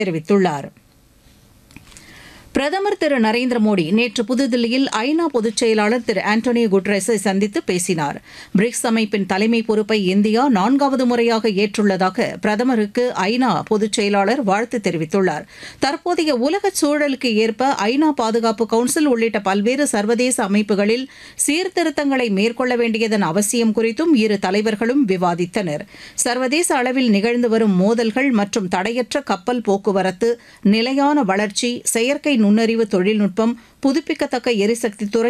தெரிவித்துள்ளார் பிரதமர் திரு நரேந்திர மோடி நேற்று புதுதில்லியில் ஐநா பொதுச் செயலாளர் திரு ஆண்டோனியோ குட்ரஸை சந்தித்து பேசினார் பிரிக்ஸ் அமைப்பின் தலைமை பொறுப்பை இந்தியா நான்காவது முறையாக ஏற்றுள்ளதாக பிரதமருக்கு ஐநா பொதுச் செயலாளர் வாழ்த்து தெரிவித்துள்ளார் தற்போதைய உலக சூழலுக்கு ஏற்ப ஐநா பாதுகாப்பு கவுன்சில் உள்ளிட்ட பல்வேறு சர்வதேச அமைப்புகளில் சீர்திருத்தங்களை மேற்கொள்ள வேண்டியதன் அவசியம் குறித்தும் இரு தலைவர்களும் விவாதித்தனர் சர்வதேச அளவில் நிகழ்ந்து வரும் மோதல்கள் மற்றும் தடையற்ற கப்பல் போக்குவரத்து நிலையான வளர்ச்சி செயற்கை நுண்ணறிவு தொழில்நுட்பம் புதுப்பிக்கத்தக்க எரிசக்தி துறை